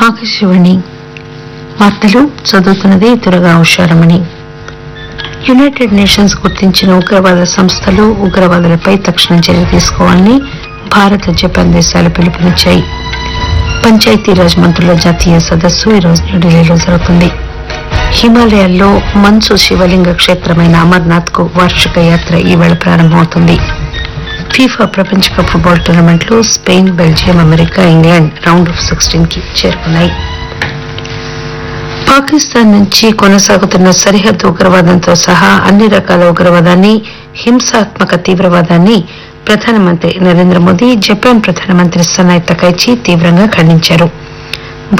ఆకాశవాణి వార్తలు చదువుతున్నది Durga Usharamani United nations గుర్తించిన ఉగ్రవాద సంస్థలు ఉగ్రవాదులపై తక్షణ చర్య తీసుకోవాలని భారత్ జపాన్ దేశాలు పిలుపునిచ్చాయి పంచాయతీరాజ్ మంత్రుల జాతీయ సదస్సు ఈరోజు న్యూఢిల్లీలో జరుగుతుంది హిమాలయాల్లో మంచు శివలింగ క్షేత్రమైన అమర్నాథ్ కు వార్షిక యాత్ర ఈవేళ ప్రారంభమవుతుంది ఫీఫా ప్రపంచ కప్ ఫుట్బాల్ టోర్నమెంట్లో Spain Belgium America England round of sixteen కి చేరుకున్నాయి పాకిస్తాన్ నుంచి కొనసాగుతున్న సరిహద్దు ఉగ్రవాదంతో సహా అన్ని రకాల ఉగ్రవాదాన్ని హింసాత్మక తీవ్రవాదాన్ని ప్రధానమంత్రి నరేంద్ర మోదీ జపాన్ ప్రధానమంత్రి సనాయ్ తకైచి తీవ్రంగా ఖండించారు